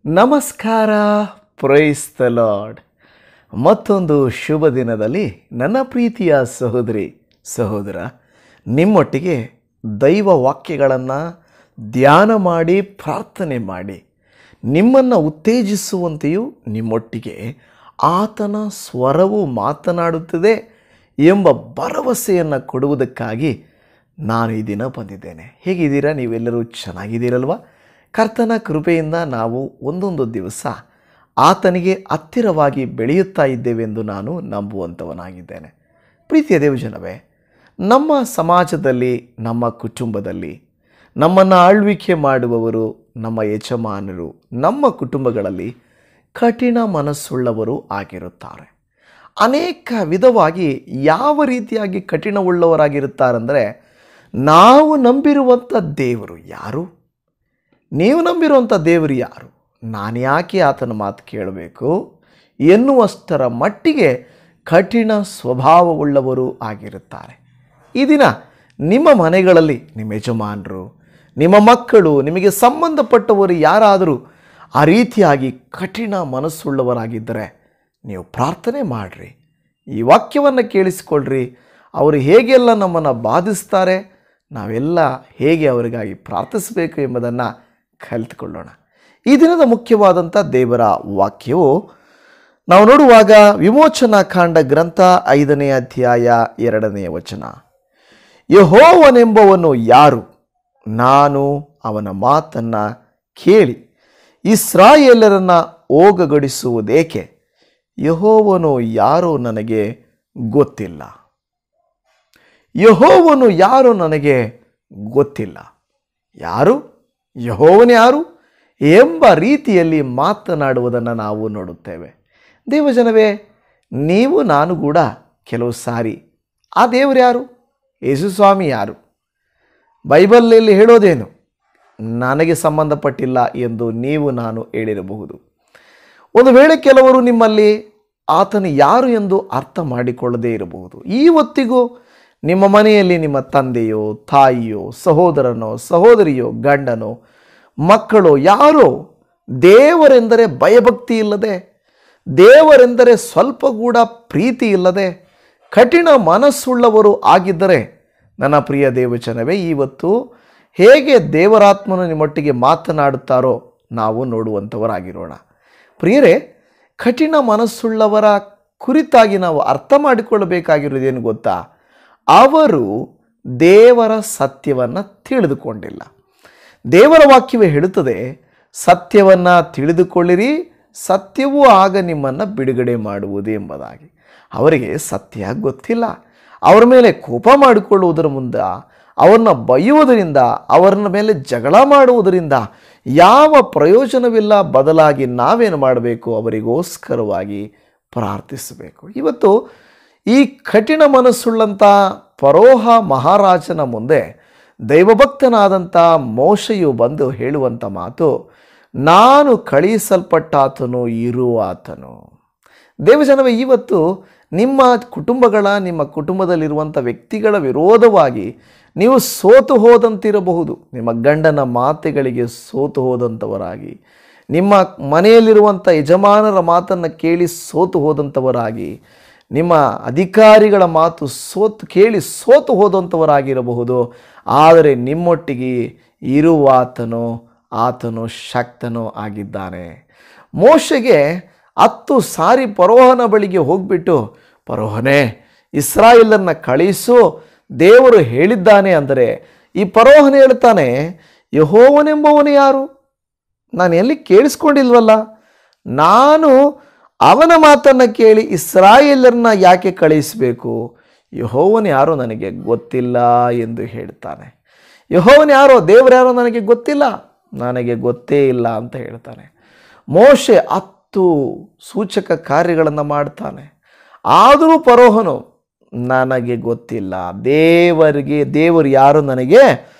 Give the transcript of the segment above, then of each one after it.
ನಮಸ್ಕಾರ price the lord ಮತ್ತೊಂದು ಶುಭ ದಿನದಲ್ಲಿ ನನ್ನ ಪ್ರೀತಿಯ ಸಹೋದರಿ ಸಹೋದರ ನಿಮ್ಮೊಟ್ಟಿಗೆ ದೈವ ವಾಕ್ಯಗಳನ್ನು ಧ್ಯಾನ ಮಾಡಿ ಪ್ರಾರ್ಥನೆ ಮಾಡಿ ನಿಮ್ಮನ್ನು ಉತ್ತೇಜಿಸುವಂತೆಯೂ ನಿಮ್ಮೊಟ್ಟಿಗೆ ಆತನ ಸ್ವರವು ಮಾತನಾಡುತ್ತದೆ ಎಂಬ ಭರವಸೆಯನ್ನು ಕೊಡುವುದಕ್ಕಾಗಿ ನಾನು ಈ ದಿನ ಬಂದಿದ್ದೇನೆ ಹೇಗಿದ್ದೀರಾ ನೀವೆಲ್ಲರೂ ಚೆನ್ನಾಗಿದ್ದೀರಲ್ವಾ ಕರ್ತನ ಕೃಪೆಯಿಂದ ನಾವು ಒಂದೊಂದು ದಿವಸ ಆತನಿಗೆ ಹತ್ತಿರವಾಗಿ ಬೆಳೆಯುತ್ತಾ ಇದ್ದೇವೆಂದು ನಾನು ನಂಬುವಂಥವನಾಗಿದ್ದೇನೆ ಪ್ರೀತಿಯ ದೇವಜನವೇ ನಮ್ಮ ಸಮಾಜದಲ್ಲಿ ನಮ್ಮ ಕುಟುಂಬದಲ್ಲಿ ನಮ್ಮನ್ನು ಆಳ್ವಿಕೆ ಮಾಡುವವರು ನಮ್ಮ ಯಜಮಾನರು ನಮ್ಮ ಕುಟುಂಬಗಳಲ್ಲಿ ಕಠಿಣ ಮನಸ್ಸುಳ್ಳವರು ಆಗಿರುತ್ತಾರೆ ಅನೇಕ ವಿಧವಾಗಿ ಯಾವ ರೀತಿಯಾಗಿ ಕಠಿಣವುಳ್ಳವರಾಗಿರುತ್ತಾರೆಂದರೆ ನಾವು ನಂಬಿರುವಂಥ ದೇವರು ಯಾರು ನೀವು ನಂಬಿರುವಂಥ ದೇವರು ಯಾರು ನಾನು ಯಾಕೆ ಆತನ ಮಾತು ಕೇಳಬೇಕು ಎನ್ನುವಷ್ಟರ ಮಟ್ಟಿಗೆ ಕಠಿಣ ಸ್ವಭಾವವುಳ್ಳವರು ಆಗಿರುತ್ತಾರೆ ಈ ದಿನ ನಿಮ್ಮ ಮನೆಗಳಲ್ಲಿ ನಿಮ್ಮ ಯಜಮಾನರು ನಿಮ್ಮ ಮಕ್ಕಳು ನಿಮಗೆ ಸಂಬಂಧಪಟ್ಟವರು ಯಾರಾದರೂ ಆ ರೀತಿಯಾಗಿ ಕಠಿಣ ಮನಸ್ಸುಳ್ಳವರಾಗಿದ್ದರೆ ನೀವು ಪ್ರಾರ್ಥನೆ ಮಾಡಿರಿ ಈ ವಾಕ್ಯವನ್ನು ಕೇಳಿಸಿಕೊಳ್ಳ್ರಿ ಅವರು ಹೇಗೆಲ್ಲ ನಮ್ಮನ್ನು ಬಾಧಿಸ್ತಾರೆ ನಾವೆಲ್ಲ ಹೇಗೆ ಅವರಿಗಾಗಿ ಪ್ರಾರ್ಥಿಸಬೇಕು ಎಂಬುದನ್ನು ಕಲಿತುಕೊಳ್ಳೋಣ ಈ ದಿನದ ಮುಖ್ಯವಾದಂಥ ದೇವರ ವಾಕ್ಯವು ನಾವು ನೋಡುವಾಗ ವಿಮೋಚನಾ ಕಾಂಡ ಗ್ರಂಥ ಐದನೇ ಅಧ್ಯಾಯ ಎರಡನೆಯ ವಚನ ಯಹೋವನೆಂಬವನು ಯಾರು ನಾನು ಅವನ ಮಾತನ್ನು ಕೇಳಿ ಇಸ್ರಾಯೇಲರನ್ನು ಹೋಗಗಡಿಸುವುದೇಕೆ ಯಹೋವನು ಯಾರೋ ನನಗೆ ಗೊತ್ತಿಲ್ಲ ಯಹೋವನು ಯಾರು ನನಗೆ ಗೊತ್ತಿಲ್ಲ ಯಾರು ಯಹೋವನು ಯಾರು ಎಂಬ ರೀತಿಯಲ್ಲಿ ಮಾತನಾಡುವುದನ್ನು ನಾವು ನೋಡುತ್ತೇವೆ ದೇವಜನವೇ ನೀವು ನಾನು ಕೂಡ ಕೆಲವು ಸಾರಿ ಆ ದೇವರು ಯಾರು ಯೇಸುಸ್ವಾಮಿ ಯಾರು ಬೈಬಲಲ್ಲಿ ಹೇಳೋದೇನು ನನಗೆ ಸಂಬಂಧಪಟ್ಟಿಲ್ಲ ಎಂದು ನೀವು ನಾನು ಹೇಳಿರಬಹುದು ಒಂದು ವೇಳೆ ಕೆಲವರು ನಿಮ್ಮಲ್ಲಿ ಆತನು ಯಾರು ಎಂದು ಅರ್ಥ ಮಾಡಿಕೊಳ್ಳದೇ ಇರಬಹುದು ಈ ಹೊತ್ತಿಗೂ ನಿಮ್ಮ ಮನೆಯಲ್ಲಿ ನಿಮ್ಮ ತಂದೆಯೋ ತಾಯಿಯೋ ಸಹೋದರನೋ ಸಹೋದರಿಯೋ ಗಂಡನೋ ಮಕ್ಕಳು ಯಾರೋ ದೇವರೆಂದರೆ ಭಯಭಕ್ತಿ ಇಲ್ಲದೆ ದೇವರೆಂದರೆ ಸ್ವಲ್ಪ ಕೂಡ ಪ್ರೀತಿ ಇಲ್ಲದೆ ಕಠಿಣ ಮನಸ್ಸುಳ್ಳವರು ಆಗಿದ್ದರೆ ನನ್ನ ಪ್ರಿಯ ದೇವಚನವೇ ಇವತ್ತು ಹೇಗೆ ದೇವರಾತ್ಮನು ನಿಮ್ಮೊಟ್ಟಿಗೆ ಮಾತನಾಡುತ್ತಾರೋ ನಾವು ನೋಡುವಂಥವರಾಗಿರೋಣ ಪ್ರಿಯರೇ ಕಠಿಣ ಮನಸ್ಸುಳ್ಳವರ ಕುರಿತಾಗಿ ನಾವು ಅರ್ಥ ಮಾಡಿಕೊಳ್ಳಬೇಕಾಗಿರೋದೇನು ಗೊತ್ತಾ ಅವರು ದೇವರ ಸತ್ಯವನ್ನು ತಿಳಿದುಕೊಂಡಿಲ್ಲ ದೇವರ ವಾಕ್ಯವೇ ಹೇಳುತ್ತದೆ ಸತ್ಯವನ್ನು ತಿಳಿದುಕೊಳ್ಳಿರಿ ಸತ್ಯವೂ ಆಗ ನಿಮ್ಮನ್ನು ಬಿಡುಗಡೆ ಮಾಡುವುದು ಎಂಬುದಾಗಿ ಅವರಿಗೆ ಸತ್ಯ ಗೊತ್ತಿಲ್ಲ ಅವರ ಮೇಲೆ ಕೋಪ ಮಾಡಿಕೊಳ್ಳುವುದರ ಮುಂದೆ ಅವರನ್ನ ಬೈಯುವುದರಿಂದ ಅವರ ಮೇಲೆ ಜಗಳ ಮಾಡುವುದರಿಂದ ಯಾವ ಪ್ರಯೋಜನವಿಲ್ಲ ಬದಲಾಗಿ ನಾವೇನು ಮಾಡಬೇಕು ಅವರಿಗೋಸ್ಕರವಾಗಿ ಪ್ರಾರ್ಥಿಸಬೇಕು ಇವತ್ತು ಈ ಕಠಿಣ ಮನಸ್ಸುಳ್ಳಂಥ ಪರೋಹ ಮಹಾರಾಜನ ಮುಂದೆ ದೈವಭಕ್ತನಾದಂಥ ಮೋಶೆಯು ಬಂದು ಹೇಳುವಂಥ ಮಾತು ನಾನು ಕಳುಹಿಸಲ್ಪಟ್ಟಾತನು ಇರುವಾತನು ದೇವಜನವೇ ಇವತ್ತು ನಿಮ್ಮ ಕುಟುಂಬಗಳ ನಿಮ್ಮ ಕುಟುಂಬದಲ್ಲಿರುವಂಥ ವ್ಯಕ್ತಿಗಳ ವಿರೋಧವಾಗಿ ನೀವು ಸೋತು ಹೋದಂತಿರಬಹುದು ನಿಮ್ಮ ಗಂಡನ ಮಾತೆಗಳಿಗೆ ಸೋತು ಹೋದಂಥವರಾಗಿ ನಿಮ್ಮ ಮನೆಯಲ್ಲಿರುವಂಥ ಯಜಮಾನರ ಮಾತನ್ನು ಕೇಳಿ ಸೋತು ಹೋದಂಥವರಾಗಿ ನಿಮ್ಮ ಅಧಿಕಾರಿಗಳ ಮಾತು ಸೋತು ಕೇಳಿ ಸೋತು ಹೋದಂಥವರಾಗಿರಬಹುದು ಆದರೆ ನಿಮ್ಮೊಟ್ಟಿಗೆ ಇರುವಾತನು ಆತನು ಶಕ್ತನೂ ಆಗಿದ್ದಾನೆ ಮೋಶೆಗೆ ಹತ್ತು ಸಾರಿ ಪರೋಹನ ಬಳಿಗೆ ಹೋಗ್ಬಿಟ್ಟು ಪರೋಹನೇ ಇಸ್ರಾಯಿಲನ್ನು ಕಳಿಸು ದೇವರು ಹೇಳಿದ್ದಾನೆ ಅಂದರೆ ಈ ಪರೋಹನ ಹೇಳ್ತಾನೆ ಯಹೋವನೆಂಬವನು ಯಾರು ನಾನು ಎಲ್ಲಿ ಕೇಳಿಸ್ಕೊಂಡಿಲ್ವಲ್ಲ ನಾನು ಅವನ ಮಾತನ್ನು ಕೇಳಿ ಇಸ್ರಾಯೇಲರನ್ನ ಯಾಕೆ ಕಳಿಸಬೇಕು ಯಹೋವನು ಯಾರೋ ನನಗೆ ಗೊತ್ತಿಲ್ಲ ಎಂದು ಹೇಳ್ತಾನೆ ಯಹೋವನು ಯಾರೋ ದೇವರು ಯಾರೋ ನನಗೆ ಗೊತ್ತಿಲ್ಲ ನನಗೆ ಗೊತ್ತೇ ಇಲ್ಲ ಅಂತ ಹೇಳ್ತಾನೆ ಮೋಶೆ ಹತ್ತು ಸೂಚಕ ಕಾರ್ಯಗಳನ್ನು ಮಾಡ್ತಾನೆ ಆದರೂ ಪರೋಹನು ನನಗೆ ಗೊತ್ತಿಲ್ಲ ದೇವರಿಗೆ ದೇವರು ಯಾರು ನನಗೆ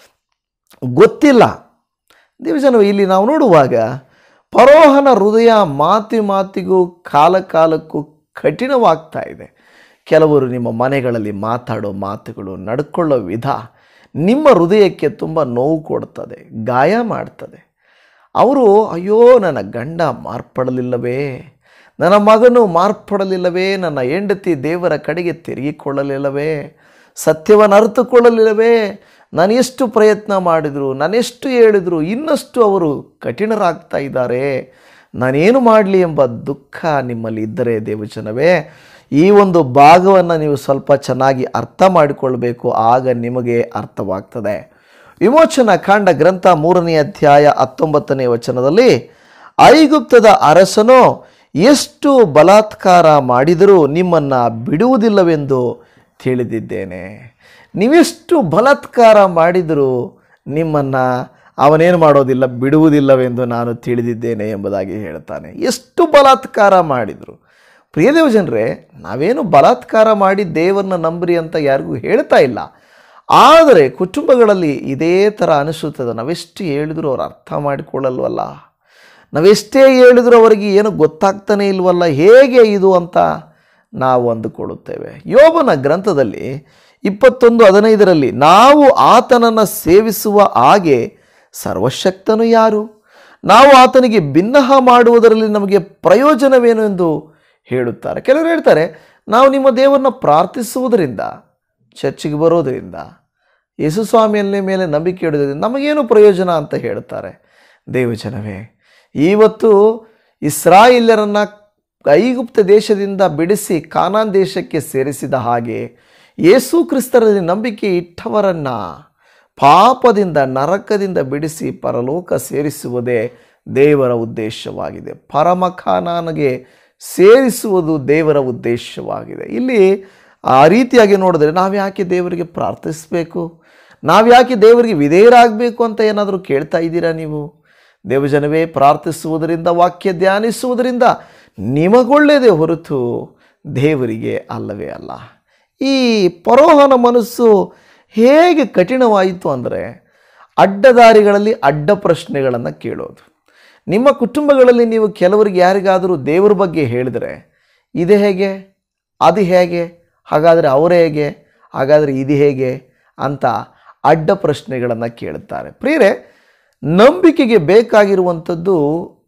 ಗೊತ್ತಿಲ್ಲ ದೇವಜನ ಇಲ್ಲಿ ನಾವು ನೋಡುವಾಗ ಪರೋಹನ ಹೃದಯ ಮಾತಿ ಮಾತಿಗೂ ಕಾಲ ಕಾಲಕ್ಕೂ ಕಠಿಣವಾಗ್ತಾ ಇದೆ ಕೆಲವರು ನಿಮ್ಮ ಮನೆಗಳಲ್ಲಿ ಮಾತಾಡೋ ಮಾತುಗಳು ನಡ್ಕೊಳ್ಳೋ ವಿಧ ನಿಮ್ಮ ಹೃದಯಕ್ಕೆ ತುಂಬ ನೋವು ಕೊಡ್ತದೆ ಗಾಯ ಮಾಡ್ತದೆ ಅವರು ಅಯ್ಯೋ ನನ್ನ ಗಂಡ ಮಾರ್ಪಡಲಿಲ್ಲವೇ ನನ್ನ ಮಗನು ಮಾರ್ಪಡಲಿಲ್ಲವೇ ನನ್ನ ಹೆಂಡತಿ ದೇವರ ಕಡೆಗೆ ತಿರುಗಿಕೊಳ್ಳಲಿಲ್ಲವೇ ಸತ್ಯವನ್ನು ಅರ್ಥಕೊಳ್ಳಲಿಲ್ಲವೇ ನಾನು ಎಷ್ಟು ಪ್ರಯತ್ನ ಮಾಡಿದರು ನಾನೆಷ್ಟು ಹೇಳಿದ್ರು ಇನ್ನಷ್ಟು ಅವರು ಕಠಿಣರಾಗ್ತಾ ಇದ್ದಾರೆ ನಾನೇನು ಮಾಡಲಿ ಎಂಬ ದುಃಖ ನಿಮ್ಮಲ್ಲಿ ಇದ್ದರೆ ದೇವಜನವೇ ಈ ಒಂದು ಭಾಗವನ್ನು ನೀವು ಸ್ವಲ್ಪ ಚೆನ್ನಾಗಿ ಅರ್ಥ ಮಾಡಿಕೊಳ್ಬೇಕು ಆಗ ನಿಮಗೆ ಅರ್ಥವಾಗ್ತದೆ ವಿಮೋಚನಾ ಕಾಂಡ ಗ್ರಂಥ ಮೂರನೇ ಅಧ್ಯಾಯ ಹತ್ತೊಂಬತ್ತನೇ ವಚನದಲ್ಲಿ ಐಗುಪ್ತದ ಅರಸನು ಎಷ್ಟು ಬಲಾತ್ಕಾರ ಮಾಡಿದರೂ ನಿಮ್ಮನ್ನು ಬಿಡುವುದಿಲ್ಲವೆಂದು ತಿಳಿದಿದ್ದೇನೆ ನೀವೆಷ್ಟು ಬಲಾತ್ಕಾರ ಮಾಡಿದರೂ ನಿಮ್ಮನ್ನು ಅವನೇನು ಮಾಡೋದಿಲ್ಲ ಬಿಡುವುದಿಲ್ಲವೆಂದು ನಾನು ತಿಳಿದಿದ್ದೇನೆ ಎಂಬುದಾಗಿ ಹೇಳ್ತಾನೆ ಎಷ್ಟು ಬಲಾತ್ಕಾರ ಮಾಡಿದರು ಪ್ರಿಯದೇವ ಜನರೇ ನಾವೇನು ಬಲಾತ್ಕಾರ ಮಾಡಿ ದೇವರನ್ನ ನಂಬ್ರಿ ಅಂತ ಯಾರಿಗೂ ಹೇಳ್ತಾ ಇಲ್ಲ ಆದರೆ ಕುಟುಂಬಗಳಲ್ಲಿ ಇದೇ ಥರ ಅನಿಸುತ್ತದೆ ನಾವೆಷ್ಟು ಹೇಳಿದ್ರು ಅವ್ರು ಅರ್ಥ ಮಾಡಿಕೊಳ್ಳಲ್ವಲ್ಲ ನಾವೆಷ್ಟೇ ಹೇಳಿದ್ರು ಅವರಿಗೆ ಏನು ಗೊತ್ತಾಗ್ತಾನೆ ಇಲ್ವಲ್ಲ ಹೇಗೆ ಇದು ಅಂತ ನಾವು ಅಂದುಕೊಳ್ಳುತ್ತೇವೆ ಯೋಬನ ಗ್ರಂಥದಲ್ಲಿ ಇಪ್ಪತ್ತೊಂದು ಹದಿನೈದರಲ್ಲಿ ನಾವು ಆತನನ್ನು ಸೇವಿಸುವ ಹಾಗೆ ಸರ್ವಶಕ್ತನು ಯಾರು ನಾವು ಆತನಿಗೆ ಭಿನ್ನಹ ಮಾಡುವುದರಲ್ಲಿ ನಮಗೆ ಪ್ರಯೋಜನವೇನು ಎಂದು ಹೇಳುತ್ತಾರೆ ಕೆಲವರು ಹೇಳ್ತಾರೆ ನಾವು ನಿಮ್ಮ ದೇವರನ್ನ ಪ್ರಾರ್ಥಿಸುವುದರಿಂದ ಚರ್ಚಿಗೆ ಬರೋದರಿಂದ ಯೇಸುಸ್ವಾಮಿಯಲ್ಲಿ ಮೇಲೆ ನಂಬಿಕೆ ಇಡೋದ್ರಿಂದ ನಮಗೇನು ಪ್ರಯೋಜನ ಅಂತ ಹೇಳ್ತಾರೆ ದೇವಜನವೇ ಇವತ್ತು ಇಸ್ರಾಯಿಲ್ಯರನ್ನು ಐಗುಪ್ತ ದೇಶದಿಂದ ಬಿಡಿಸಿ ಕಾನಾನ್ ದೇಶಕ್ಕೆ ಸೇರಿಸಿದ ಹಾಗೆ ಯೇಸು ಕ್ರಿಸ್ತರಲ್ಲಿ ನಂಬಿಕೆ ಇಟ್ಟವರನ್ನು ಪಾಪದಿಂದ ನರಕದಿಂದ ಬಿಡಿಸಿ ಪರಲೋಕ ಸೇರಿಸುವುದೇ ದೇವರ ಉದ್ದೇಶವಾಗಿದೆ ಪರಮ ಕಾನಾನಿಗೆ ಸೇರಿಸುವುದು ದೇವರ ಉದ್ದೇಶವಾಗಿದೆ ಇಲ್ಲಿ ಆ ರೀತಿಯಾಗಿ ನೋಡಿದ್ರೆ ನಾವು ಯಾಕೆ ದೇವರಿಗೆ ಪ್ರಾರ್ಥಿಸಬೇಕು ನಾವು ಯಾಕೆ ದೇವರಿಗೆ ವಿಧೇಯರಾಗಬೇಕು ಅಂತ ಏನಾದರೂ ಕೇಳ್ತಾ ಇದ್ದೀರಾ ನೀವು ದೇವಜನವೇ ಪ್ರಾರ್ಥಿಸುವುದರಿಂದ ವಾಕ್ಯ ಧ್ಯಾನಿಸುವುದರಿಂದ ನಿಮಗೊಳ್ಳೆಯದೇ ಹೊರತು ದೇವರಿಗೆ ಅಲ್ಲವೇ ಅಲ್ಲ ಈ ಪರೋಹನ ಮನಸ್ಸು ಹೇಗೆ ಕಠಿಣವಾಯಿತು ಅಂದರೆ ಅಡ್ಡದಾರಿಗಳಲ್ಲಿ ಅಡ್ಡ ಪ್ರಶ್ನೆಗಳನ್ನು ಕೇಳೋದು ನಿಮ್ಮ ಕುಟುಂಬಗಳಲ್ಲಿ ನೀವು ಕೆಲವರಿಗೆ ಯಾರಿಗಾದರೂ ದೇವರ ಬಗ್ಗೆ ಹೇಳಿದರೆ ಇದು ಹೇಗೆ ಅದು ಹೇಗೆ ಹಾಗಾದರೆ ಅವರೇ ಹೇಗೆ ಹಾಗಾದರೆ ಇದು ಹೇಗೆ ಅಂತ ಅಡ್ಡ ಪ್ರಶ್ನೆಗಳನ್ನು ಕೇಳುತ್ತಾರೆ ಪ್ರಿಯರೇ ನಂಬಿಕೆಗೆ ಬೇಕಾಗಿರುವಂಥದ್ದು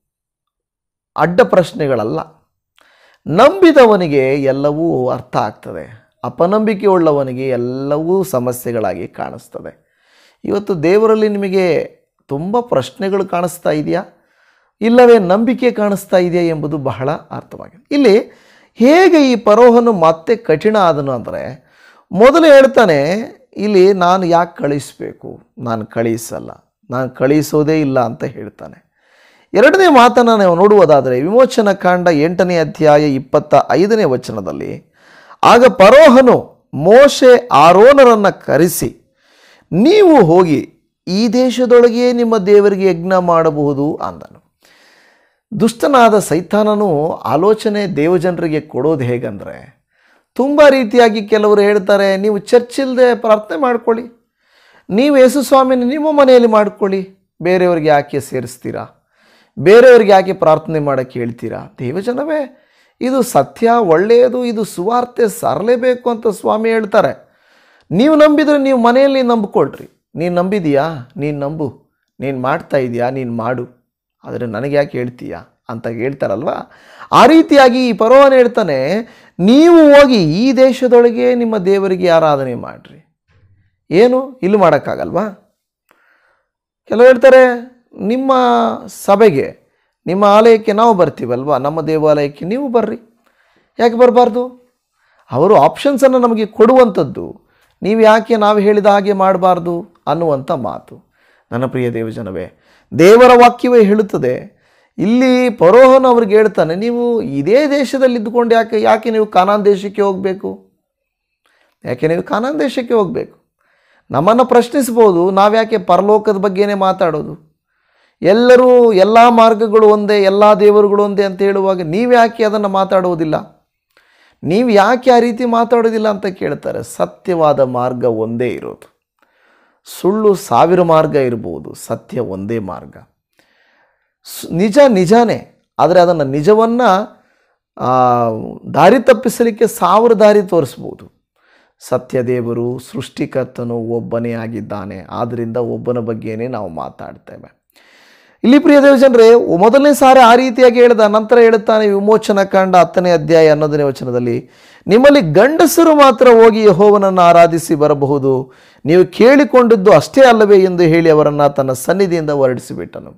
ಅಡ್ಡ ಪ್ರಶ್ನೆಗಳಲ್ಲ ನಂಬಿದವನಿಗೆ ಎಲ್ಲವೂ ಅರ್ಥ ಆಗ್ತದೆ ಅಪನಂಬಿಕೆ ಉಳ್ಳವನಿಗೆ ಎಲ್ಲವೂ ಸಮಸ್ಯೆಗಳಾಗಿ ಕಾಣಿಸ್ತದೆ ಇವತ್ತು ದೇವರಲ್ಲಿ ನಿಮಗೆ ತುಂಬ ಪ್ರಶ್ನೆಗಳು ಕಾಣಿಸ್ತಾ ಇದೆಯಾ ಇಲ್ಲವೇ ನಂಬಿಕೆ ಕಾಣಿಸ್ತಾ ಇದೆಯಾ ಎಂಬುದು ಬಹಳ ಅರ್ಥವಾಗಿದೆ ಇಲ್ಲಿ ಹೇಗೆ ಈ ಪರೋಹನು ಮತ್ತೆ ಕಠಿಣ ಆದನು ಅಂದರೆ ಮೊದಲು ಹೇಳ್ತಾನೆ ಇಲ್ಲಿ ನಾನು ಯಾಕೆ ಕಳಿಸಬೇಕು ನಾನು ಕಳಿಸಲ್ಲ ನಾನು ಕಳಿಸೋದೇ ಇಲ್ಲ ಅಂತ ಹೇಳ್ತಾನೆ ಎರಡನೇ ಮಾತನ್ನು ನಾವು ನೋಡುವುದಾದರೆ ವಿಮೋಚನ ಕಾಂಡ ಎಂಟನೇ ಅಧ್ಯಾಯ ಇಪ್ಪತ್ತ ಐದನೇ ವಚನದಲ್ಲಿ ಆಗ ಪರೋಹನು ಮೋಶೆ ಆರೋನರನ್ನು ಕರೆಸಿ ನೀವು ಹೋಗಿ ಈ ದೇಶದೊಳಗೆ ನಿಮ್ಮ ದೇವರಿಗೆ ಯಜ್ಞ ಮಾಡಬಹುದು ಅಂದನು ದುಷ್ಟನಾದ ಸೈತಾನನು ಆಲೋಚನೆ ದೇವಜನರಿಗೆ ಕೊಡೋದು ಹೇಗಂದರೆ ತುಂಬ ರೀತಿಯಾಗಿ ಕೆಲವರು ಹೇಳ್ತಾರೆ ನೀವು ಚರ್ಚಿಲ್ಲದೆ ಪ್ರಾರ್ಥನೆ ಮಾಡ್ಕೊಳ್ಳಿ ನೀವು ಯೇಸುಸ್ವಾಮಿನ ನಿಮ್ಮ ಮನೆಯಲ್ಲಿ ಮಾಡ್ಕೊಳ್ಳಿ ಬೇರೆಯವ್ರಿಗೆ ಯಾಕೆ ಸೇರಿಸ್ತೀರಾ ಬೇರೆಯವ್ರಿಗೆ ಯಾಕೆ ಪ್ರಾರ್ಥನೆ ಮಾಡೋಕ್ಕೆ ಹೇಳ್ತೀರಾ ದೇವಜನವೇ ಇದು ಸತ್ಯ ಒಳ್ಳೆಯದು ಇದು ಸುವಾರ್ತೆ ಸಾರಲೇಬೇಕು ಅಂತ ಸ್ವಾಮಿ ಹೇಳ್ತಾರೆ ನೀವು ನಂಬಿದರೆ ನೀವು ಮನೆಯಲ್ಲಿ ನಂಬಿಕೊಳ್ರಿ ನೀನು ನಂಬಿದೀಯಾ ನೀನು ನಂಬು ನೀನು ಮಾಡ್ತಾ ಇದೀಯಾ ನೀನು ಮಾಡು ಆದರೆ ನನಗೆ ಯಾಕೆ ಹೇಳ್ತೀಯಾ ಅಂತ ಹೇಳ್ತಾರಲ್ವ ಆ ರೀತಿಯಾಗಿ ಈ ಪರವಾನ ಹೇಳ್ತಾನೆ ನೀವು ಹೋಗಿ ಈ ದೇಶದೊಳಗೆ ನಿಮ್ಮ ದೇವರಿಗೆ ಆರಾಧನೆ ಮಾಡಿರಿ ಏನು ಇಲ್ಲಿ ಮಾಡೋಕ್ಕಾಗಲ್ವಾ ಕೆಲವು ಹೇಳ್ತಾರೆ ನಿಮ್ಮ ಸಭೆಗೆ ನಿಮ್ಮ ಆಲಯಕ್ಕೆ ನಾವು ಬರ್ತೀವಲ್ವಾ ನಮ್ಮ ದೇವಾಲಯಕ್ಕೆ ನೀವು ಬರ್ರಿ ಯಾಕೆ ಬರಬಾರ್ದು ಅವರು ಆಪ್ಷನ್ಸನ್ನು ನಮಗೆ ಕೊಡುವಂಥದ್ದು ನೀವು ಯಾಕೆ ನಾವು ಹೇಳಿದ ಹಾಗೆ ಮಾಡಬಾರ್ದು ಅನ್ನುವಂಥ ಮಾತು ನನ್ನ ಪ್ರಿಯ ದೇವಜನವೇ ದೇವರ ವಾಕ್ಯವೇ ಹೇಳುತ್ತದೆ ಇಲ್ಲಿ ಪರೋಹನ ಅವ್ರಿಗೆ ಹೇಳ್ತಾನೆ ನೀವು ಇದೇ ದೇಶದಲ್ಲಿ ಇದ್ದುಕೊಂಡು ಯಾಕೆ ಯಾಕೆ ನೀವು ಕಾನಾನ್ ದೇಶಕ್ಕೆ ಹೋಗಬೇಕು ಯಾಕೆ ನೀವು ಕಾನಾನ್ ದೇಶಕ್ಕೆ ಹೋಗಬೇಕು ನಮ್ಮನ್ನು ಪ್ರಶ್ನಿಸ್ಬೋದು ನಾವ್ಯಾಕೆ ಪರಲೋಕದ ಬಗ್ಗೆನೇ ಮಾತಾಡೋದು ಎಲ್ಲರೂ ಎಲ್ಲ ಮಾರ್ಗಗಳು ಒಂದೇ ಎಲ್ಲ ದೇವರುಗಳು ಒಂದೇ ಅಂತ ಹೇಳುವಾಗ ನೀವು ಯಾಕೆ ಅದನ್ನು ಮಾತಾಡುವುದಿಲ್ಲ ನೀವು ಯಾಕೆ ಆ ರೀತಿ ಮಾತಾಡೋದಿಲ್ಲ ಅಂತ ಕೇಳ್ತಾರೆ ಸತ್ಯವಾದ ಮಾರ್ಗ ಒಂದೇ ಇರೋದು ಸುಳ್ಳು ಸಾವಿರ ಮಾರ್ಗ ಇರ್ಬೋದು ಸತ್ಯ ಒಂದೇ ಮಾರ್ಗ ಸ್- ನಿಜ ನಿಜಾನೇ ಆದರೆ ಅದನ್ನು ನಿಜವನ್ನು ದಾರಿ ತಪ್ಪಿಸಲಿಕ್ಕೆ ಸಾವಿರ ದಾರಿ ತೋರಿಸ್ಬೋದು ಸತ್ಯದೇವರು ಸೃಷ್ಟಿಕರ್ತನು ಒಬ್ಬನೇ ಆಗಿದ್ದಾನೆ ಆದ್ದರಿಂದ ಒಬ್ಬನ ಬಗ್ಗೆನೇ ನಾವು ಮಾತಾಡ್ತೇವೆ ಇಲ್ಲಿ ಪ್ರಿಯ ದೇವಜನರೇ ಮೊದಲನೇ ಸಾರಿ ಆ ರೀತಿಯಾಗಿ ಹೇಳ್ದ ನಂತರ ಹೇಳುತ್ತಾನೆ ವಿಮೋಚನ ಕಾಂಡ ಹತ್ತನೇ ಅಧ್ಯಾಯ ಹನ್ನೊಂದನೇ ವಚನದಲ್ಲಿ ನಿಮ್ಮಲ್ಲಿ ಗಂಡಸರು ಮಾತ್ರ ಹೋಗಿ ಯಹೋವನನ್ನು ಆರಾಧಿಸಿ ಬರಬಹುದು ನೀವು ಕೇಳಿಕೊಂಡಿದ್ದು ಅಷ್ಟೇ ಅಲ್ಲವೇ ಎಂದು ಹೇಳಿ ಅವರನ್ನು ತನ್ನ ಸನ್ನಿಧಿಯಿಂದ ಹೊರಡಿಸಿಬಿಟ್ಟನು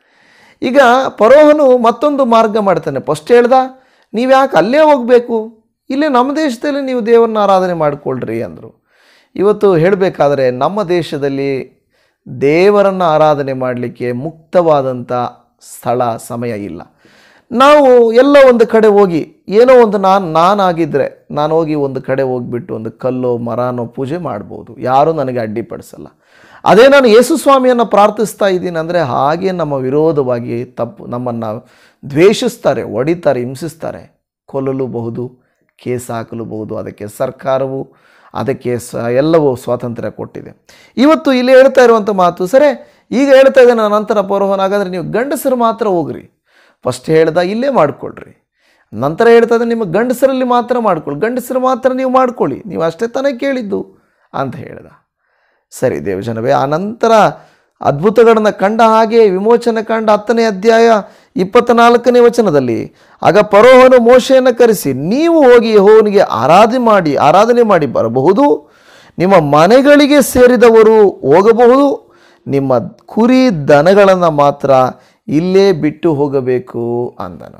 ಈಗ ಪರೋಹನು ಮತ್ತೊಂದು ಮಾರ್ಗ ಮಾಡ್ತಾನೆ ಫಸ್ಟ್ ಹೇಳ್ದ ನೀವು ಯಾಕೆ ಅಲ್ಲೇ ಹೋಗಬೇಕು ಇಲ್ಲೇ ನಮ್ಮ ದೇಶದಲ್ಲಿ ನೀವು ದೇವರನ್ನ ಆರಾಧನೆ ಮಾಡಿಕೊಳ್ಳ್ರಿ ಅಂದರು ಇವತ್ತು ಹೇಳಬೇಕಾದ್ರೆ ನಮ್ಮ ದೇಶದಲ್ಲಿ ದೇವರನ್ನು ಆರಾಧನೆ ಮಾಡಲಿಕ್ಕೆ ಮುಕ್ತವಾದಂಥ ಸ್ಥಳ ಸಮಯ ಇಲ್ಲ ನಾವು ಎಲ್ಲ ಒಂದು ಕಡೆ ಹೋಗಿ ಏನೋ ಒಂದು ನಾನು ನಾನಾಗಿದ್ದರೆ ನಾನು ಹೋಗಿ ಒಂದು ಕಡೆ ಹೋಗಿಬಿಟ್ಟು ಒಂದು ಕಲ್ಲೋ ಮರನೋ ಪೂಜೆ ಮಾಡ್ಬೋದು ಯಾರೂ ನನಗೆ ಅಡ್ಡಿಪಡಿಸಲ್ಲ ಅದೇ ನಾನು ಯೇಸು ಸ್ವಾಮಿಯನ್ನು ಪ್ರಾರ್ಥಿಸ್ತಾ ಇದ್ದೀನಿ ಅಂದರೆ ಹಾಗೆ ನಮ್ಮ ವಿರೋಧವಾಗಿ ತಪ್ಪು ನಮ್ಮನ್ನು ದ್ವೇಷಿಸ್ತಾರೆ ಹೊಡಿತಾರೆ ಹಿಂಸಿಸ್ತಾರೆ ಕೊಲ್ಲಲೂಬಹುದು ಕೇಸ್ ಹಾಕಲೂಬಹುದು ಅದಕ್ಕೆ ಸರ್ಕಾರವು ಅದಕ್ಕೆ ಸ ಎಲ್ಲವೂ ಸ್ವಾತಂತ್ರ್ಯ ಕೊಟ್ಟಿದೆ ಇವತ್ತು ಇಲ್ಲಿ ಹೇಳ್ತಾ ಇರುವಂಥ ಮಾತು ಸರಿ ಈಗ ಹೇಳ್ತಾ ಇದ್ದೇನೆ ನಾನು ನಂತರ ಪೌರವನ್ ಹಾಗಾದರೆ ನೀವು ಗಂಡಸರು ಮಾತ್ರ ಹೋಗ್ರಿ ಫಸ್ಟ್ ಹೇಳ್ದ ಇಲ್ಲೇ ಮಾಡ್ಕೊಳ್ರಿ ನಂತರ ಹೇಳ್ತಾ ಇದ್ದೆ ನಿಮ್ಮ ಗಂಡಸರಲ್ಲಿ ಮಾತ್ರ ಮಾಡ್ಕೊಳ್ಳಿ ಗಂಡಸರು ಮಾತ್ರ ನೀವು ಮಾಡ್ಕೊಳ್ಳಿ ನೀವು ಅಷ್ಟೇ ತಾನೇ ಕೇಳಿದ್ದು ಅಂತ ಹೇಳ್ದ ಸರಿ ದೇವಜನವೇ ಆ ನಂತರ ಅದ್ಭುತಗಳನ್ನು ಕಂಡ ಹಾಗೆ ವಿಮೋಚನೆ ಕಂಡ ಹತ್ತನೇ ಅಧ್ಯಾಯ ಇಪ್ಪತ್ತ್ನಾಲ್ಕನೇ ವಚನದಲ್ಲಿ ಆಗ ಪರೋಹನು ಮೋಶೆಯನ್ನು ಕರೆಸಿ ನೀವು ಹೋಗಿ ಯೆಹೋವನಿಗೆ ಆರಾಧನೆ ಮಾಡಿ ಆರಾಧನೆ ಮಾಡಿ ಬರಬಹುದು ನಿಮ್ಮ ಮನೆಗಳಿಗೆ ಸೇರಿದವರು ಹೋಗಬಹುದು ನಿಮ್ಮ ಕುರಿ ದನಗಳನ್ನು ಮಾತ್ರ ಇಲ್ಲೇ ಬಿಟ್ಟು ಹೋಗಬೇಕು ಅಂದನು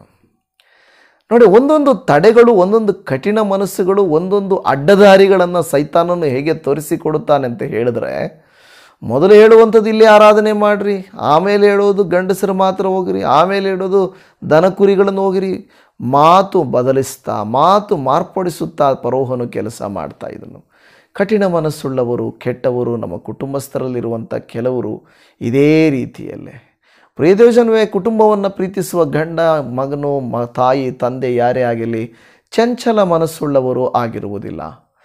ನೋಡಿ ಒಂದೊಂದು ತಡೆಗಳು ಒಂದೊಂದು ಕಠಿಣ ಮನಸ್ಸುಗಳು ಒಂದೊಂದು ಅಡ್ಡದಾರಿಗಳನ್ನು ಸೈತಾನನು ಹೇಗೆ ತೋರಿಸಿಕೊಡುತ್ತಾನೆ ಅಂತ ಹೇಳಿದ್ರೆ ಮೊದಲು ಹೇಳುವಂಥದ್ದು ಇಲ್ಲಿ ಆರಾಧನೆ ಮಾಡಿರಿ ಆಮೇಲೆ ಹೇಳೋದು ಗಂಡಸರು ಮಾತ್ರ ಹೋಗಿರಿ ಆಮೇಲೆ ಹೇಳೋದು ದನ ಕುರಿಗಳನ್ನು ಹೋಗಿರಿ ಮಾತು ಬದಲಿಸ್ತಾ ಮಾತು ಮಾರ್ಪಡಿಸುತ್ತಾ ಪರೋಹನು ಕೆಲಸ ಮಾಡ್ತಾ ಇದನ್ನು ಕಠಿಣ ಮನಸ್ಸುಳ್ಳವರು ಕೆಟ್ಟವರು ನಮ್ಮ ಕುಟುಂಬಸ್ಥರಲ್ಲಿರುವಂಥ ಕೆಲವರು ಇದೇ ರೀತಿಯಲ್ಲೇ ಪ್ರಿಯದೇವಜನವೇ ಕುಟುಂಬವನ್ನು ಪ್ರೀತಿಸುವ ಗಂಡ ಮಗನು ಮ ತಾಯಿ ತಂದೆ ಯಾರೇ ಆಗಲಿ ಚಂಚಲ ಮನಸ್ಸುಳ್ಳವರು ಆಗಿರುವುದಿಲ್ಲ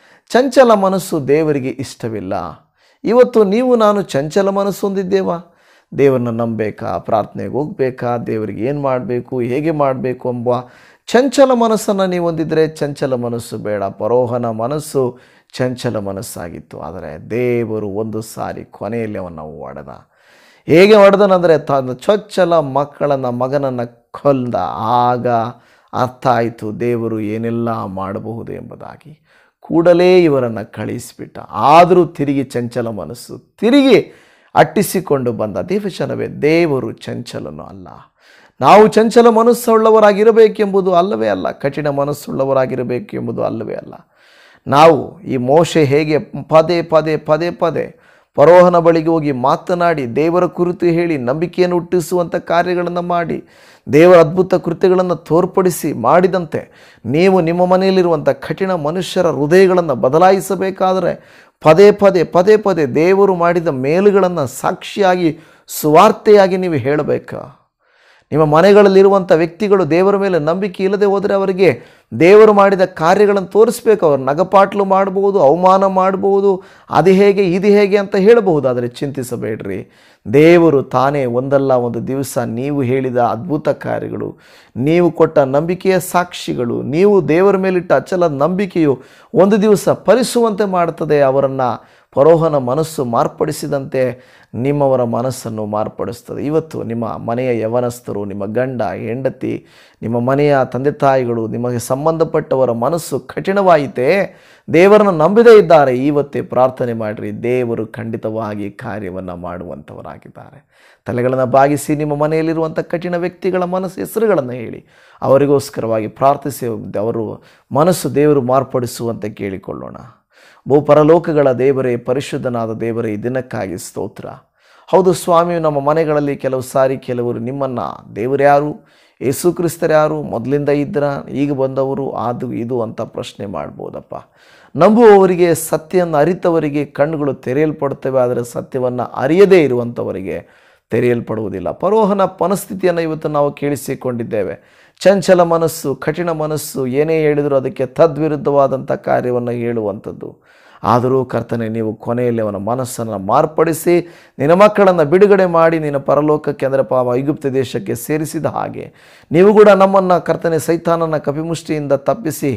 ಚಂಚಲ ಮನಸ್ಸು ದೇವರಿಗೆ ಇಷ್ಟವಿಲ್ಲ ಇವತ್ತು ನೀವು ನಾನು ಚಂಚಲ ಮನಸ್ಸು ಹೊಂದಿದ್ದೇವಾ ದೇವರನ್ನ ನಂಬಬೇಕಾ ಪ್ರಾರ್ಥನೆಗೆ ಹೋಗಬೇಕಾ ದೇವರಿಗೆ ಏನು ಮಾಡಬೇಕು ಹೇಗೆ ಮಾಡಬೇಕು ಎಂಬ ಚಂಚಲ ಮನಸ್ಸನ್ನು ನೀವು ಹೊಂದಿದ್ರೆ ಚಂಚಲ ಮನಸ್ಸು ಬೇಡ ಪರೋಹನ ಮನಸ್ಸು ಚಂಚಲ ಮನಸ್ಸಾಗಿತ್ತು ಆದರೆ ದೇವರು ಒಂದು ಸಾರಿ ಕೊನೆಯಲ್ಲಿ ಅವನ್ನ ಒಡೆದ ಹೇಗೆ ಹೊಡೆದನಂದರೆ ತನ್ನ ಚೊಚ್ಚಲ ಮಕ್ಕಳನ್ನು ಮಗನನ್ನು ಕೊಲ್ದ ಆಗ ಅರ್ಥ ಆಯಿತು ದೇವರು ಏನೆಲ್ಲ ಮಾಡಬಹುದು ಎಂಬುದಾಗಿ ಕೂಡಲೇ ಇವರನ್ನು ಕಳಿಸಿಬಿಟ್ಟ ಆದರೂ ತಿರುಗಿ ಚಂಚಲ ಮನಸ್ಸು ತಿರುಗಿ ಅಟ್ಟಿಸಿಕೊಂಡು ಬಂದ ದೇವಚನವೇ ದೇವರು ಚಂಚಲನು ಅಲ್ಲ ನಾವು ಚಂಚಲ ಮನಸ್ಸುಳ್ಳವರಾಗಿರಬೇಕೆಂಬುದು ಅಲ್ಲವೇ ಅಲ್ಲ ಕಠಿಣ ಮನಸ್ಸುಳ್ಳವರಾಗಿರಬೇಕು ಎಂಬುದು ಅಲ್ಲವೇ ಅಲ್ಲ ನಾವು ಈ ಮೋಶೆ ಹೇಗೆ ಪದೇ ಪದೇ ಪದೇ ಪದೇ ಪರೋಹನ ಬಳಿಗೆ ಹೋಗಿ ಮಾತನಾಡಿ ದೇವರ ಕುರಿತು ಹೇಳಿ ನಂಬಿಕೆಯನ್ನು ಹುಟ್ಟಿಸುವಂಥ ಕಾರ್ಯಗಳನ್ನು ಮಾಡಿ ದೇವರ ಅದ್ಭುತ ಕೃತ್ಯಗಳನ್ನು ತೋರ್ಪಡಿಸಿ ಮಾಡಿದಂತೆ ನೀವು ನಿಮ್ಮ ಮನೆಯಲ್ಲಿರುವಂಥ ಕಠಿಣ ಮನುಷ್ಯರ ಹೃದಯಗಳನ್ನು ಬದಲಾಯಿಸಬೇಕಾದರೆ ಪದೇ ಪದೇ ಪದೇ ಪದೇ ದೇವರು ಮಾಡಿದ ಮೇಲುಗಳನ್ನು ಸಾಕ್ಷಿಯಾಗಿ ಸುವಾರ್ತೆಯಾಗಿ ನೀವು ಹೇಳಬೇಕಾ ನಿಮ್ಮ ಮನೆಗಳಲ್ಲಿರುವಂಥ ವ್ಯಕ್ತಿಗಳು ದೇವರ ಮೇಲೆ ನಂಬಿಕೆ ಇಲ್ಲದೆ ಹೋದರೆ ಅವರಿಗೆ ದೇವರು ಮಾಡಿದ ಕಾರ್ಯಗಳನ್ನು ತೋರಿಸ್ಬೇಕು ಅವ್ರು ನಗಪಾಟ್ಲು ಮಾಡ್ಬೋದು ಅವಮಾನ ಮಾಡ್ಬೋದು ಅದು ಹೇಗೆ ಇದು ಹೇಗೆ ಅಂತ ಹೇಳಬಹುದು ಆದರೆ ಚಿಂತಿಸಬೇಡ್ರಿ ದೇವರು ತಾನೇ ಒಂದಲ್ಲ ಒಂದು ದಿವಸ ನೀವು ಹೇಳಿದ ಅದ್ಭುತ ಕಾರ್ಯಗಳು ನೀವು ಕೊಟ್ಟ ನಂಬಿಕೆಯ ಸಾಕ್ಷಿಗಳು ನೀವು ದೇವರ ಮೇಲಿಟ್ಟ ಅಚಲ ನಂಬಿಕೆಯು ಒಂದು ದಿವಸ ಫಲಿಸುವಂತೆ ಮಾಡ್ತದೆ ಅವರನ್ನು ಪರೋಹನ ಮನಸ್ಸು ಮಾರ್ಪಡಿಸಿದಂತೆ ನಿಮ್ಮವರ ಮನಸ್ಸನ್ನು ಮಾರ್ಪಡಿಸ್ತದೆ ಇವತ್ತು ನಿಮ್ಮ ಮನೆಯ ಯವನಸ್ಥರು ನಿಮ್ಮ ಗಂಡ ಹೆಂಡತಿ ನಿಮ್ಮ ಮನೆಯ ತಂದೆ ತಾಯಿಗಳು ನಿಮಗೆ ಸಂಬಂಧಪಟ್ಟವರ ಮನಸ್ಸು ಕಠಿಣವಾಯಿತೇ ದೇವರನ್ನು ನಂಬದೇ ಇದ್ದಾರೆ ಇವತ್ತೇ ಪ್ರಾರ್ಥನೆ ಮಾಡಿರಿ ದೇವರು ಖಂಡಿತವಾಗಿ ಕಾರ್ಯವನ್ನು ಮಾಡುವಂಥವರಾಗಿದ್ದಾರೆ ತಲೆಗಳನ್ನು ಬಾಗಿಸಿ ನಿಮ್ಮ ಮನೆಯಲ್ಲಿರುವಂಥ ಕಠಿಣ ವ್ಯಕ್ತಿಗಳ ಮನಸ್ಸು ಹೆಸರುಗಳನ್ನು ಹೇಳಿ ಅವರಿಗೋಸ್ಕರವಾಗಿ ಪ್ರಾರ್ಥಿಸಿ ಅವರು ಮನಸ್ಸು ದೇವರು ಮಾರ್ಪಡಿಸುವಂತೆ ಕೇಳಿಕೊಳ್ಳೋಣ ಭೂಪರಲೋಕಗಳ ದೇವರೇ ಪರಿಶುದ್ಧನಾದ ದೇವರೇ ಈ ದಿನಕ್ಕಾಗಿ ಸ್ತೋತ್ರ ಹೌದು ಸ್ವಾಮಿಯು ನಮ್ಮ ಮನೆಗಳಲ್ಲಿ ಕೆಲವು ಸಾರಿ ಕೆಲವರು ನಿಮ್ಮನ್ನು ದೇವರು ಯಾರು ಯೇಸು ಕ್ರಿಸ್ತರು ಯಾರು ಮೊದಲಿಂದ ಇದ್ರ ಈಗ ಬಂದವರು ಅದು ಇದು ಅಂತ ಪ್ರಶ್ನೆ ಮಾಡ್ಬೋದಪ್ಪ ನಂಬುವವರಿಗೆ ಸತ್ಯವನ್ನು ಅರಿತವರಿಗೆ ಕಣ್ಣುಗಳು ತೆರೆಯಲ್ಪಡ್ತವೆ ಆದರೆ ಸತ್ಯವನ್ನು ಅರಿಯದೇ ಇರುವಂಥವರಿಗೆ ತೆರೆಯಲ್ಪಡುವುದಿಲ್ಲ ಪರೋಹನ ಮನಸ್ಥಿತಿಯನ್ನು ಇವತ್ತು ನಾವು ಕೇಳಿಸಿಕೊಂಡಿದ್ದೇವೆ ಚಂಚಲ ಮನಸ್ಸು ಕಠಿಣ ಮನಸ್ಸು ಏನೇ ಹೇಳಿದರೂ ಅದಕ್ಕೆ ತದ್ವಿರುದ್ಧವಾದಂಥ ಕಾರ್ಯವನ್ನು ಹೇಳುವಂಥದ್ದು ಆದರೂ ಕರ್ತನೆ ನೀವು ಕೊನೆಯಲ್ಲಿ ಅವನ ಮನಸ್ಸನ್ನು ಮಾರ್ಪಡಿಸಿ ನಿನ್ನ ಮಕ್ಕಳನ್ನು ಬಿಡುಗಡೆ ಮಾಡಿ ನಿನ್ನ ಪರಲೋಕಕ್ಕೆ ಅಂದರೆ ಪಾಪ ಐಗುಪ್ತ ದೇಶಕ್ಕೆ ಸೇರಿಸಿದ ಹಾಗೆ ನೀವು ಕೂಡ ನಮ್ಮನ್ನು ಕರ್ತನೆ ಸೈತಾನನ ಕಪಿಮುಷ್ಟಿಯಿಂದ ತಪ್ಪಿಸಿ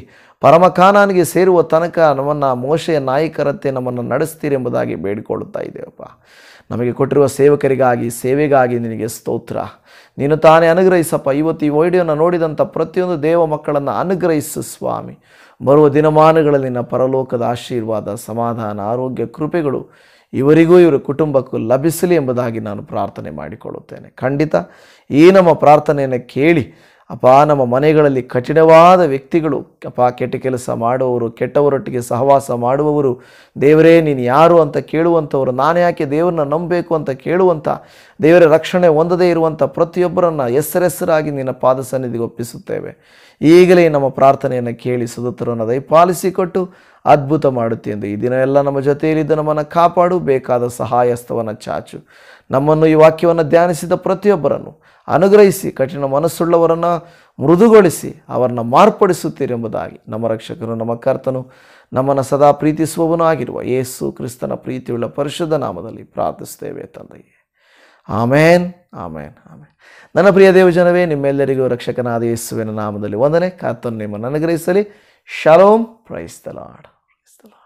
ಪರಮಕಾನಾನಿಗೆ ಸೇರುವ ತನಕ ನಮ್ಮನ್ನು ಮೋಶೆಯ ನಾಯಕರಂತೆ ನಮ್ಮನ್ನು ನಡೆಸ್ತೀರಿ ಎಂಬುದಾಗಿ ಬೇಡಿಕೊಳ್ಳುತ್ತಾ ಇದ್ದೇವಪ್ಪ ನಮಗೆ ಕೊಟ್ಟಿರುವ ಸೇವಕರಿಗಾಗಿ ಸೇವೆಗಾಗಿ ನಿನಗೆ ಸ್ತೋತ್ರ ನೀನು ತಾನೇ ಅನುಗ್ರಹಿಸಪ್ಪ ಇವತ್ತು ಈ ವೈಡಿಯೋನ ನೋಡಿದಂಥ ಪ್ರತಿಯೊಂದು ದೇವ ಮಕ್ಕಳನ್ನು ಅನುಗ್ರಹಿಸು ಸ್ವಾಮಿ ಬರುವ ದಿನಮಾನಗಳಲ್ಲಿ ನಿನ್ನ ಪರಲೋಕದ ಆಶೀರ್ವಾದ ಸಮಾಧಾನ ಆರೋಗ್ಯ ಕೃಪೆಗಳು ಇವರಿಗೂ ಇವರ ಕುಟುಂಬಕ್ಕೂ ಲಭಿಸಲಿ ಎಂಬುದಾಗಿ ನಾನು ಪ್ರಾರ್ಥನೆ ಮಾಡಿಕೊಳ್ಳುತ್ತೇನೆ ಖಂಡಿತ ಈ ನಮ್ಮ ಪ್ರಾರ್ಥನೆಯನ್ನು ಕೇಳಿ ಅಪ್ಪ ನಮ್ಮ ಮನೆಗಳಲ್ಲಿ ಕಠಿಣವಾದ ವ್ಯಕ್ತಿಗಳು ಅಪ್ಪ ಕೆಟ್ಟ ಕೆಲಸ ಮಾಡುವವರು ಕೆಟ್ಟವರೊಟ್ಟಿಗೆ ಸಹವಾಸ ಮಾಡುವವರು ದೇವರೇ ನೀನು ಯಾರು ಅಂತ ಕೇಳುವಂಥವರು ನಾನು ಯಾಕೆ ದೇವರನ್ನ ನಂಬಬೇಕು ಅಂತ ಕೇಳುವಂಥ ದೇವರ ರಕ್ಷಣೆ ಹೊಂದದೇ ಇರುವಂಥ ಪ್ರತಿಯೊಬ್ಬರನ್ನು ಹೆಸರೆಸರಾಗಿ ನಿನ್ನ ಪಾದ ಸನ್ನಿಧಿಗೆ ಒಪ್ಪಿಸುತ್ತೇವೆ ಈಗಲೇ ನಮ್ಮ ಪ್ರಾರ್ಥನೆಯನ್ನು ಕೇಳಿ ಸುಧುತ್ತರನ್ನು ದಯಪಾಲಿಸಿಕೊಟ್ಟು ಅದ್ಭುತ ಮಾಡುತ್ತೆಂದು ಈ ದಿನ ಎಲ್ಲ ನಮ್ಮ ಜೊತೆಯಲ್ಲಿದ್ದ ನಮ್ಮನ್ನು ಕಾಪಾಡು ಬೇಕಾದ ಸಹಾಯಸ್ತವನ್ನು ಚಾಚು ನಮ್ಮನ್ನು ಈ ವಾಕ್ಯವನ್ನು ಧ್ಯಾನಿಸಿದ ಪ್ರತಿಯೊಬ್ಬರನ್ನು ಅನುಗ್ರಹಿಸಿ ಕಠಿಣ ಮನಸ್ಸುಳ್ಳವರನ್ನು ಮೃದುಗೊಳಿಸಿ ಅವರನ್ನು ಮಾರ್ಪಡಿಸುತ್ತೀರೆಂಬುದಾಗಿ ನಮ್ಮ ರಕ್ಷಕರು ನಮ್ಮ ಕರ್ತನು ನಮ್ಮನ್ನು ಸದಾ ಪ್ರೀತಿಸುವವನೂ ಆಗಿರುವ ಯೇಸು ಕ್ರಿಸ್ತನ ಪ್ರೀತಿಯುಳ್ಳ ಪರಿಶುದ್ಧ ನಾಮದಲ್ಲಿ ಪ್ರಾರ್ಥಿಸ್ತೇವೆ ತಂದೆಯೇ ಆಮೇನ್ ಆಮೇನ್ ಆಮೇನ್ ನನ್ನ ಪ್ರಿಯ ದೇವಜನವೇ ನಿಮ್ಮೆಲ್ಲರಿಗೂ ರಕ್ಷಕನಾದ ಯೇಸುವಿನ ನಾಮದಲ್ಲಿ ವಂದನೆ ಕರ್ತನು ನಿಮ್ಮನ್ನು ಅನುಗ್ರಹಿಸಲಿ shalom praise the Lord praise the lord